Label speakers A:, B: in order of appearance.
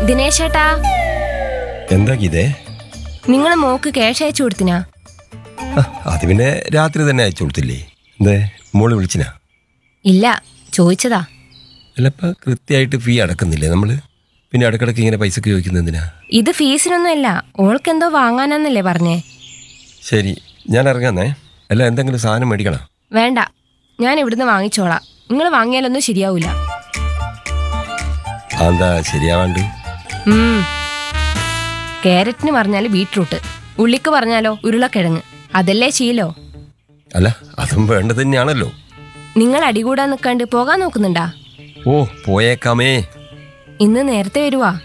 A: ദിനേശേട്ടാ
B: എന്താ ഗീതേ
A: നിങ്ങൾ mock cash അയച്ചു കൊടുത്തിനാ
B: ആ, അത് പിന്നെ രാത്രി തന്നെ അയച്ചു കൊടുത്തില്ലേ എന്തേ മോള് വിളിച്ചിനാ
A: ഇല്ല ചോദിച്ചതാ
B: അല്ലപ്പ കൃത്യമായിട്ട് ഫീ അടക്കുന്നില്ലേ നമ്മള് പിന്നെ ഇടക്കിടക്ക് ഇങ്ങനെ പൈസക്ക് ചോദിക്കുന്നത് എന്തിനാ
A: ഇത് ഫീസിനൊന്നുമല്ല ഓൾക്കെന്തോ വാങ്ങാനാന്നല്ലേ പറഞ്ഞേ
B: ശരി ഞാൻ ഇറങ്ങാന്നേ അല്ല എന്തെങ്കിലും സാധനം മേടിക്കണം
A: വേണ്ട ഞാൻ ഇവിടുന്ന് വാങ്ങിച്ചോളാം നിങ്ങൾ വാങ്ങിയാലൊന്നും ശരിയാവൂല
B: എന്താ ശരിയാവാണ്ട്
A: ഉം. ക്യാരറ്റിന് പറഞ്ഞാല് ബീട്രൂട്ട് ഉള്ളിക്ക് പറഞ്ഞാലോ ഉരുളക്കിഴങ്ങ് അതല്ലേ ശീലോ
B: അല്ല അതും വേണ്ടത് തന്നെയാണല്ലോ
A: നിങ്ങൾ അടികൂടാൻ നിൽക്കാണ്ട് പോകാൻ നോക്കുന്നുണ്ടാ
B: ഓ പോയേക്കാമേ
A: ഇന്ന് നേരത്തെ വരുവാ